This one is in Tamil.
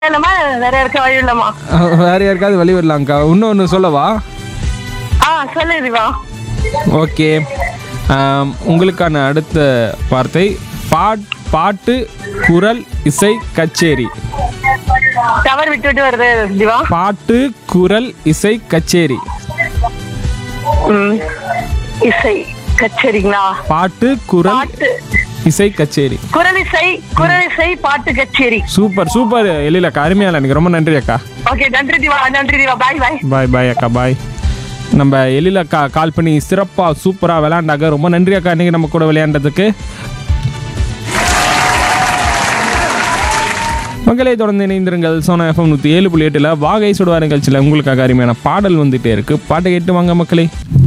இல்லம்மா வேற இருக்க வழி இல்லம்மா வேற யாருக்காவது வழி வரலாங்க்கா இன்னொன்று சொல்லவா ஆ சொல்லு திவா ஓகே ஆம், உங்களுக்கான அடுத்த வார்த்தை பாட் பாட்டு குரல் இசை கச்சேரி டவர் விட்டு விட்டு வருது திவா பாட்டு குரல் இசை கச்சேரி ம் இசை கச்சேரிங்களா பாட்டு குரல் பாட்டு இசை கச்சேரி குரல் இசை குரல் இசை பாட்டு கச்சேரி சூப்பர் சூப்பர் எழிலக்கா அருமையால எனக்கு ரொம்ப நன்றி அக்கா ஓகே நன்றி திவா நன்றி திவா பாய் பாய் பாய் பாய் அக்கா பாய் நம்ம எழிலக்கா கால் பண்ணி சிறப்பாக சூப்பராக விளையாண்டாங்க ரொம்ப நன்றி அக்கா இன்னைக்கு நம்ம கூட விளையாண்டதுக்கு மக்களை தொடர்ந்து இணைந்திருங்கள் சோனா எஃப்எம் நூற்றி ஏழு புள்ளி எட்டில் வாகை சுடுவார் நிகழ்ச்சியில் உங்களுக்காக அருமையான பாடல் வந்துட்டே இருக்கு பாட்டை கேட்டு வாங்க மக்களே